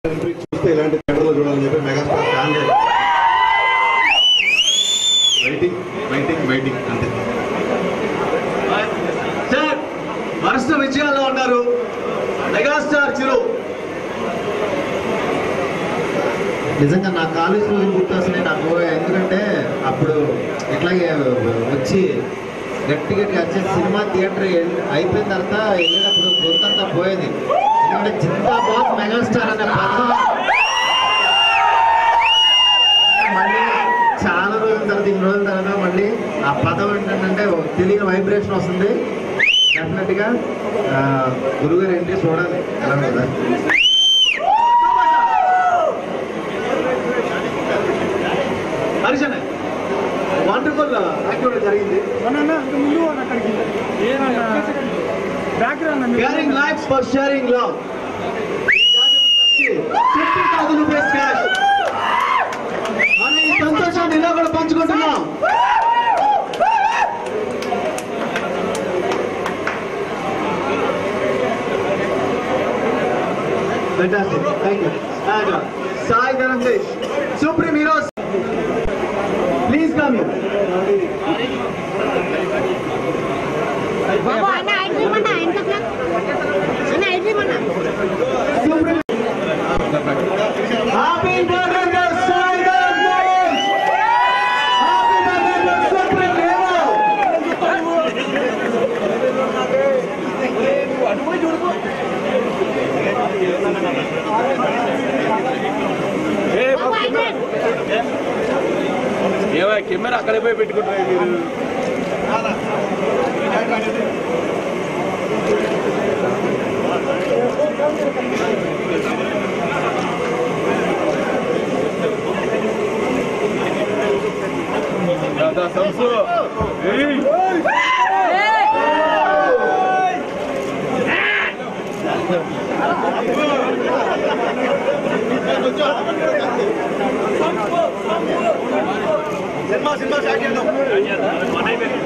Entry చూస్తే ఇలాంటి థియేటర్లో చూడాలని చెప్పి megastar fan waiting waiting waiting అంతే సార్ వరుస విజయాల్లో ఉన్నారు మెగాస్టార్ చిరు నిజంగా నా కాలేజ్ రోజులు గుర్తొస్తున్నాయి నాకు ఎందుకంటే అప్పుడు ఇట్లాగే వచ్చి గట్టి గట్టి వచ్చే సినిమా థియేటర్ ఎల్- అయిపోయిన తర్వాత వెళ్ళేటప్పుడు గొంతంతా పోయేది ఎందుకంటే జిందాబాద్ మెగాస్టార్ అనే పదం మళ్ళీ చాలా రోజుల తర్వాత ఇన్ని రోజుల తర్వాత మళ్ళీ ఆ పదం ఏంటంటే ఒక తెలియని వైబ్రేషన్ వస్తుంది డెఫినెట్గా గురుగారు ఎంట్రీ చూడాలి ఎలా ఉంటుందా హరిజన్ వండర్ఫుల్ యాక్టివిటీ జరిగింది sharing lives for sharing love fifty thousand rupees cash అని ఈ సంతోషాన్ని ఇలా కూడా పంచుకుంటున్నాం Fantastic. Thank you. And uh, Sai Dharamdesh, Supreme Heroes. Please come here. బాబు ఆయన ఐదు ఇవ్వమన్నా ఆయన పక్కన ఆయన ఐదు ఇవ్వమన్నా Supreme. Happy birthday to Sai Dharamdesh. Happy birthday to Supreme Hero. బాబు ఆయన ఏమో కెమెరా అక్కడే పోయి పెట్టుకుంటారు మీరు దాదా సంసు ఏయ్ సినిమా సినిమా స్టార్ట్ చేద్దాం